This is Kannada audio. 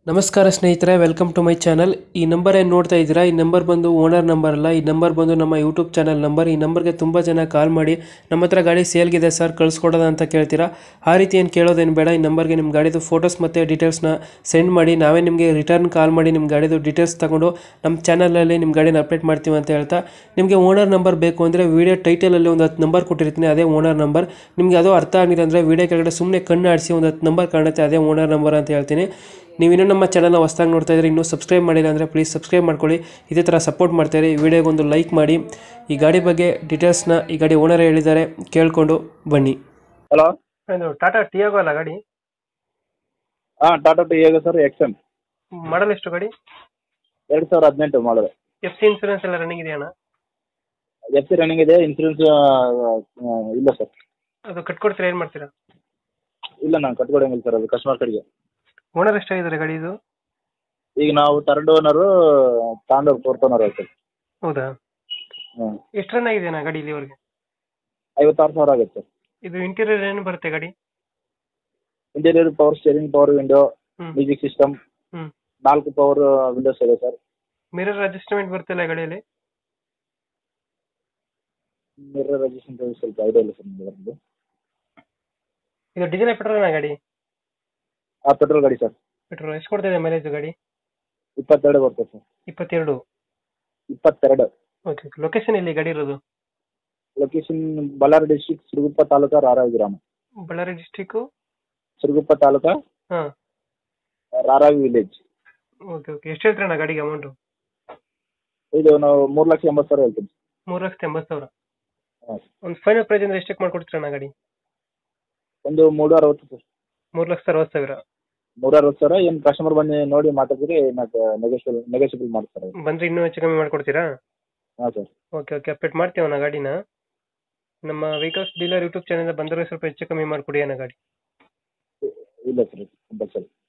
ನಮಸ್ಕಾರ ಸ್ನೇಹಿತರೆ ವೆಲ್ಕಮ್ ಟು ಮೈ ಚಾನಲ್ ಈ ನಂಬರ್ ಏನು ನೋಡ್ತಾ ಇದ್ದೀರಾ ಈ ನಂಬರ್ ಬಂದು ಓನರ್ ನಂಬರ್ ಅಲ್ಲ ಈ ನಂಬರ್ ಬಂದು ನಮ್ಮ ಯೂಟ್ಯೂಬ್ ಚಾನಲ್ ನಂಬರ್ ಈ ನಂಬರ್ಗೆ ತುಂಬ ಜನ ಕಾಲ್ ಮಾಡಿ ನಮ್ಮ ಹತ್ರ ಗಾಡಿ ಸೇಲ್ಗಿದೆ ಸರ್ ಕಳಿಸ್ಕೊಡೋದ ಅಂತ ಕೇಳ್ತೀರಾ ಆ ರೀತಿ ಏನು ಕೇಳೋದೇನು ಬೇಡ ಈ ನಂಬರ್ಗೆ ನಿಮ್ಮ ಗಾಡಿದು ಫೋಟೋಸ್ ಮತ್ತು ಡೀಟೇಲ್ಸ್ನ ಸೆಂಡ್ ಮಾಡಿ ನಾವೇ ನಿಮಗೆ ರಿಟರ್ನ್ ಕಾಲ್ ಮಾಡಿ ನಿಮ್ಮ ಗಾಡಿದು ಡೀಟೇಲ್ಸ್ ತಗೊಂಡು ನಮ್ಮ ಚಾನಲಲ್ಲಿ ನಿಮ್ಮ ಗಾಡಿನ ಅಪ್ಡೇಟ್ ಮಾಡ್ತೀವಿ ಅಂತ ಹೇಳ್ತಾ ನಿಮಗೆ ಓನರ್ ನಂಬರ್ ಬೇಕು ಅಂದರೆ ವೀಡಿಯೋ ಟೈಟಲಲ್ಲಿ ಒಂದು ಹತ್ತು ನಂಬರ್ ಕೊಟ್ಟಿರ್ತೀನಿ ಅದೇ ಓನರ್ ನಂಬರ್ ನಿಮಗೆ ಅದು ಅರ್ಥ ಆಗಿಲ್ಲ ಅಂದರೆ ವೀಡಿಯೋ ಕೆಳಗಡೆ ಸುಮ್ಮನೆ ಕಣ್ಣು ಆಡಿಸಿ ಒಂದು ಹತ್ತು ನಂಬರ್ ಕಾಣುತ್ತೆ ಅದೇ ಓನರ್ ನಂಬರ್ ಅಂತ ಹೇಳ್ತೀನಿ ನೀವು ಇನ್ನೂ ನಮ್ಮ ಚಾನಲ್ನ ಹೊಸ್ದಾಗಿ ನೋಡ್ತಾ ಇದ್ರೆ ಇನ್ನೂ ಸಬ್ಸ್ಕ್ರೈಬ್ ಮಾಡಿಲ್ಲ ಅಂದರೆ ಪ್ಲೀಸ್ ಸಬ್ಸ್ಕ್ರೈಬ್ ಮಾಡ್ಕೊಳ್ಳಿ ಇದೇ ಥರ ಸಪೋರ್ಟ್ ಮಾಡ್ತಾರೆ ಈ ವಿಡಿಯೋಗೆ ಒಂದು ಲೈಕ್ ಮಾಡಿ ಈ ಗಾಡಿ ಬಗ್ಗೆ ಡೀಟೇಲ್ಸ್ನ ಈ ಗಾಡಿ ಓನರ್ ಹೇಳಿದ್ದಾರೆ ಕೇಳಿಕೊಂಡು ಬನ್ನಿ ಹಲೋ ಇದು ಟಾಟಾ ಟಿಯಾಗೋ ಅಲ್ಲ ಗಾಡಿ ಹಾಂ ಟಾಟಾ ಟು ಹೇಗೆ ಸರ್ ಎಕ್ಸ್ ಎಮ್ ಮಾಡಲ್ ಎಷ್ಟು ಗಾಡಿ ಎರಡು ಸಾವಿರ ಹದಿನೆಂಟು ಮಾಡಿದೆ ಎಫ್ ಸಿ ಇನ್ಸೂರೆನ್ಸ್ ಎಲ್ಲ ರನ್ನಿಂಗ್ ಇದೆಯಣ್ಣ ಎಫ್ ಸಿ ರನ್ನಿಂಗ್ ಇದೆ ಇನ್ಸೂರೆನ್ಸ್ ಇಲ್ಲ ಸರ್ ಅದು ಕಟ್ಕೊಡ್ತೀರಾ ಏನು ಮಾಡ್ತೀರಾ ಇಲ್ಲ ನಾನು ಕಟ್ಕೊಡಂಗಿಲ್ಲ ಸರ್ ಅದು ಕಸ್ಟಮರ್ ಕಡೆಗೆ ಓನರ್ ಎಷ್ಟಾಗಿದ್ದಾರೆ ಗಾಡಿ ಇದು ಈಗ ನಾವು ಥರ್ಡ್ ಓನರು ತಾಂಡೂರು ಫೋರ್ತ್ ಓನರ್ ಆಯ್ತು ಹೌದಾ ಹ್ಞೂ ಎಷ್ಟು ರನ್ ಆಗಿದೆಯಣ್ಣ ಗಾಡಿ ಇಲ್ಲಿವರೆಗೆ ಐವತ್ತಾರು ಸಾವಿರ ಆಗುತ್ತೆ ಸರ್ ಇದು ಇಂಟೀರಿಯರ್ ಏನು ಬರುತ್ತೆ ಗಾಡಿ interior power steering power window hmm music system hmm ನಾಲ್ಕು ಪವರ್ ವಿಂಡೋಸ್ ಇದೆ ಸರ್ ಮಿರರ್ ಅಡ್ಜಸ್ಟ್ಮೆಂಟ್ ಬರ್ತಿಲ್ಲ ಗಾಡಿಯಲ್ಲಿ ಮಿರರ್ ರಿಜಿಸ್ಟ್ರೇಷನ್ ಸ್ವಲ್ಪ ಐಡಿಯಾ ಇಲ್ಲ ಸರ್ ನಿಮಗೆ ಬರೋದು ಇದು ಡೀಸೆಲ್ ಪೆಟ್ರೋಲ್ ಗಾಡಿ ಆ ಪೆಟ್ರೋಲ್ ಗಾಡಿ ಸರ್ ಪೆಟ್ರೋಲ್ ಎಷ್ಟು ಕೊಡ್ತಿದೆ ಮೈಲೇಜ್ ಗಾಡಿ ಇಪ್ಪತ್ತೆರಡು ಬರ್ತದೆ ಸರ್ ಇಪ್ಪತ್ತೆರಡು ಇಪ್ಪತ್ತೆರಡು ಓಕೆ ಲೊಕೇಶನ್ ಇಲ್ಲಿ ಗಾಡಿ ಇರೋದು ಲೊಕೇಶನ್ ಬಳ್ಳಾರಿ ಡಿಸ್ಟ್ರಿಕ್ಟ್ ಸಿರುಗುಪ್ಪ ತಾಲೂಕಾ ರಾರಾವಿ ಗ್ರಾಮ ಬಳ್ಳಾರಿ ಡಿಸ್ಟಿಕ್ಕು ಸಿರುಗುಪ್ಪ ತಾಲೂಕಾ ಹಾಂ ರಾರಾವಿ ವಿಲೇಜ್ ಓಕೆ ಓಕೆ ಎಷ್ಟು ಹೇಳ್ತೀರಣ್ಣ ಗಾಡಿಗೆ ಅಮೌಂಟು ಇದು ನಾವು ಮೂರು ಲಕ್ಷ ಎಂಬತ್ತು ಸಾವಿರ ಹೇಳ್ತೀವಿ ಮೂರು ಲಕ್ಷದ ಎಂಬತ್ತು ಸಾವಿರ ಹಾಂ ಒಂದು ಫೈನಲ್ ಪ್ರೈಸ್ ಅಂದ್ರೆ ಎಷ್ಟಕ್ಕೆ ಮಾಡ್ಕೊಡ್ತೀರಣ್ಣ ಗಾಡಿ ಒಂದು ಮೂರು ಅರವತ್ತು ಸರ್ ಮೂರು ಲಕ್ಷದ ಅರವತ್ತು ಸಾವಿರ ಮೂರು ಅರವತ್ತು ಸಾವಿರ ಏನು ಕಸ್ಟಮರ್ ಬಂದು ನೋಡಿ ಮಾತಾಡಿದ್ರೆ ಮತ್ತೆ ನೆಗೋಷಿಯಬಲ್ ನೆಗೋಷಿಯಬಲ್ ಮಾಡ್ತಾರೆ ಬಂದರೆ ಇನ್ನೂ ಹೆಚ್ಚು ಕಮ್ಮಿ ಮಾಡ್ಕೊಡ್ತೀರಾ ಹಾಂ ಸರ್ ಓಕೆ ಓಕೆ ಅಪ್ಡೇಟ್ ಮಾಡ್ತೀವಣ್ಣ ಗಾಡಿನ ನಮ್ಮ ವೆಹಿಕಲ್ಸ್ ಡೀಲರ್ ಯೂಟ್ಯೂಬ್ ಚಾನಲ್ ಬಂದರೆ ಸ್ವಲ್ಪ ಹೆಚ್ಚು ಕಮ್ಮಿ ಮಾಡಿಕೊಡಿ ಅಣ್ಣ ಗಾಡಿ ಇಲ್ಲ ಸರ್ ಕಂಪಲ್ಸರಿ